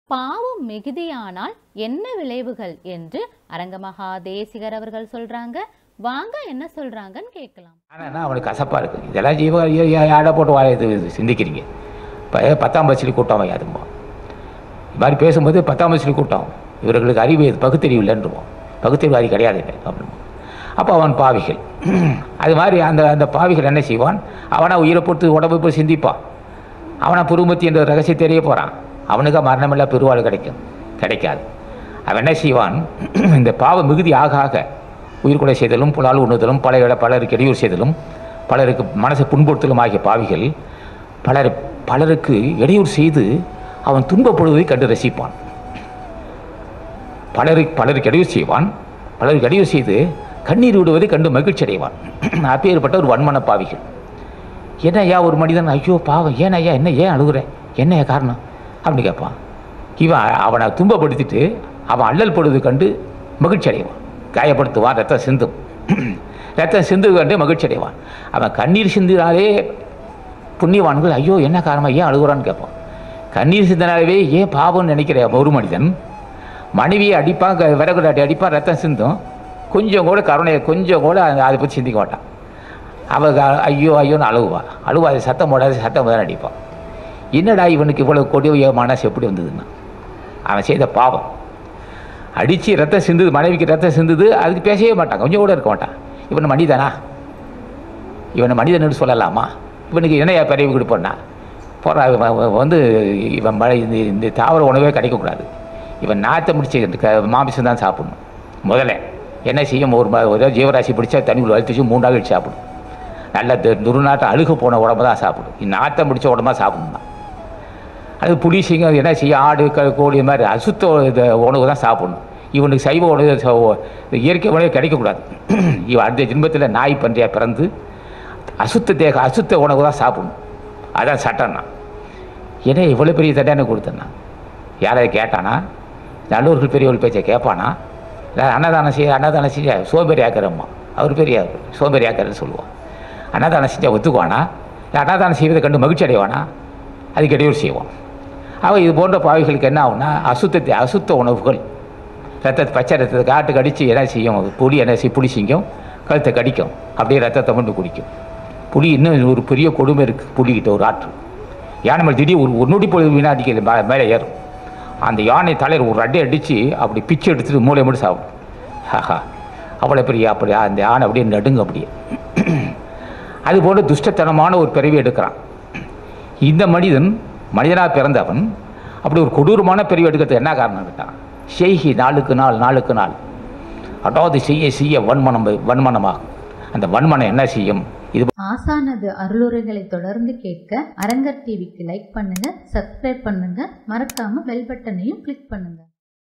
பாவம் மிகுதியானால் என்ன விளைவுகள் என்று அரங்கமகா தேசிகர் அவர்கள் சொல்றாங்க வாங்க என்ன சொல்றாங்கன்னு கேட்கலாம் ஆனால் அவனுக்கு கசப்பாக இருக்குது இதெல்லாம் ஜீவ ஆடை போட்டு வாழ இது இது சிந்திக்கிறீங்க இப்போ பத்தாம் பஸ்லி கூட்டம் வையாதும்போ இது மாதிரி பேசும்போது பத்தாம் பஸ்லி கூட்டம் இவர்களுக்கு அறிவு இது பகுத்தறிவு இல்லைன்றோம் பகுத்தறிவு அறிவு கிடையாது இல்லை அப்படின்னு அப்போ அவன் பாவிகள் அது மாதிரி அந்த அந்த பாவிகள் என்ன செய்வான் அவனை உயிரை பொறுத்து உடம்பு போய் சிந்திப்பான் அவனை புருமத்தி என்ற ரகசியம் தெரிய போகிறான் அவனுக்கு மரணமில்லா பெருவாள் கிடைக்கும் கிடைக்காது அவன் என்ன செய்வான் இந்த பாவ மிகுதி ஆக ஆக உயிர்கொலை செய்தலும் புலால் உண்ணுதலும் பல இட பலருக்கு இடையூறு செய்தலும் பலருக்கு மனசை புண்படுத்தலும் ஆகிய பாவிகள் பலர் பலருக்கு இடையூறு செய்து அவன் துன்பப்படுவதை கண்டு ரசிப்பான் பலருக்கு பலருக்கு இடையூறு செய்வான் பலருக்கு இடையூறு செய்து கண்ணீர் விடுவதை கண்டு மகிழ்ச்சி அடைவான் அப்பேற்பட்ட ஒரு வன்மன பாவிகள் என்ன ஐயா ஒரு மனிதன் ஐயோ பாவம் ஏன் ஐயா என்ன ஏன் அழுகுற என்ன ஐயா காரணம் அப்படின்னு கேட்பான் இவன் அவனை துன்பப்படுத்திட்டு அவன் அல்லல் படுவதை கண்டு மகிழ்ச்சி அடைவான் காயப்படுத்துவான் ரத்தம் சிந்தும் ரத்தம் சிந்து கண்டு மகிழ்ச்சி அடைவான் அவன் கண்ணீர் சிந்தினாலே புண்ணியவான்கள் ஐயோ என்ன காரணமாக ஏன் அழுகுறான்னு கேட்பான் கண்ணீர் சிந்தினாலே ஏன் பாவம்னு நினைக்கிற ஒரு மனிதன் மனைவியை அடிப்பான் க- விறகு டாட்டி அடிப்பான் ரத்தம் சிந்தும் கொஞ்சம் கூட கருணையை கொஞ்சம் கூட அதை அதை பற்றி சிந்திக்க மாட்டான் அவள் க- ஐயோ ஐயோன்னு அழுவா அழுவா அது சத்தம் போடாது சத்தம் போதான் அடிப்பான் என்னடா இவனுக்கு இவ்வளவு கொடிய மனசு எப்படி வந்ததுன்னா அவன் செய்த பாவம் அடித்து ரத்தம் சிந்துது மனைவிக்கு ரத்தம் சிந்துது அதுக்கு பேசவே மாட்டான் கொஞ்சம் கூட இருக்க மாட்டான் இவன் மனிதனா இவனை மனிதன்னு சொல்லலாமா இவனுக்கு என்னையா பிறவி கொடுப்போன்னா போகிறா வந்து இவன் மழை இந்த இந்த தாவர உணவே கிடைக்கக்கூடாது இவன் நாற்றை முடிச்சு இந்த க மாமிசம் தான் சாப்பிடணும் முதல்ல என்ன செய்யும் ஒரு ம- ஒரு ஜீவராசி பிடிச்சா தண்ணிக்குள்ள வலித்துச்சு மூணாக வச்சு சாப்பிடும் நல்ல து- துர்நாற்றம் அழுக போன உடம்பு தான் சாப்பிடும் இந்த நாற்றம் பிடிச்ச உடம்பா சாப்பிடணும் தான் அது புலி சிங்கம் என்ன செய்யும் ஆடு க கோழி இது மாதிரி அசுத்த இது உணவு தான் சாப்பிடணும் இவனுக்கு சைவ உணவு ச- இந்த இயற்கை உணவு கிடைக்கக்கூடாது இவன் அடுத்த ஜென்மத்தில் நாய் பன்றியாக பிறந்து அசுத்த தேக அசுத்த உணவு தான் சாப்பிடணும் அதான் சட்டம்னா ஏன்னா இவ்வளோ பெரிய தண்டனை கொடுத்தேன்னா யாராவது கேட்டானா நல்லூர்கள் பெரியவர்கள் பேச்சை கேட்பானா இல்லை அன்னதானம் செய்ய அன்னதானம் செய்ய சோம்பேறி ஆக்கிறம்மா அவர் பெரிய சோம்பேறி ஆக்கிறன்னு சொல்லுவான் அன்னதானம் செஞ்சால் ஒத்துக்குவானா இல்லை அன்னதானம் செய்வதை கண்டு மகிழ்ச்சி அடைவானா அதுக்கு இடையூறு செய்வான் அவன் இது போன்ற பாவிகளுக்கு என்ன ஆகும்னா அசுத்தத்தை அசுத்த உணவுகள் ரத்தத்தை பச்சை ரத்தத்தை காட்டு கடித்து என்ன செய்யும் புளி என்ன செய்யும் புளி சிங்கம் கழுத்தை கடிக்கும் அப்படியே ரத்தத்தை கொண்டு குடிக்கும் புலி இன்னும் ஒரு பெரிய கொடுமை இருக்குது புலிகிட்ட ஒரு ஆற்று யானை மேலே திடீர் ஒரு ஒரு நொடி பொழுது வினாடிக்கு இது மே- மேலே ஏறும் அந்த யானை தலையில் ஒரு அடி அடித்து அப்படி பிச்சு எடுத்துட்டு மூளை மட்டும் சாப்பிடும் ஹஹா அவ்வளோ பெரிய அப்படி அந்த யானை அப்படியே நடுங்க அப்படியே அதுபோல துஷ்டத்தனமான ஒரு பிறவி எடுக்கிறான் இந்த மனிதன் மனிதனாக பிறந்தவன் அப்படி ஒரு கொடூரமான பிறவி எடுக்கிறதுக்கு என்ன காரணம் இருக்கான் செய்கி நாளுக்கு நாள் நாளுக்கு நாள் அதாவது செய்ய செய்ய வன்மனம் வன்மனமாகும் அந்த வன்மனம் என்ன செய்யும் இது ஆசானது அருளுரைகளை தொடர்ந்து கேட்க அரங்கர் டிவிக்கு லைக் பண்ணுங்க சப்ஸ்கிரைப் பண்ணுங்க மறக்காம பெல் பட்டனையும் கிளிக் பண்ணுங்க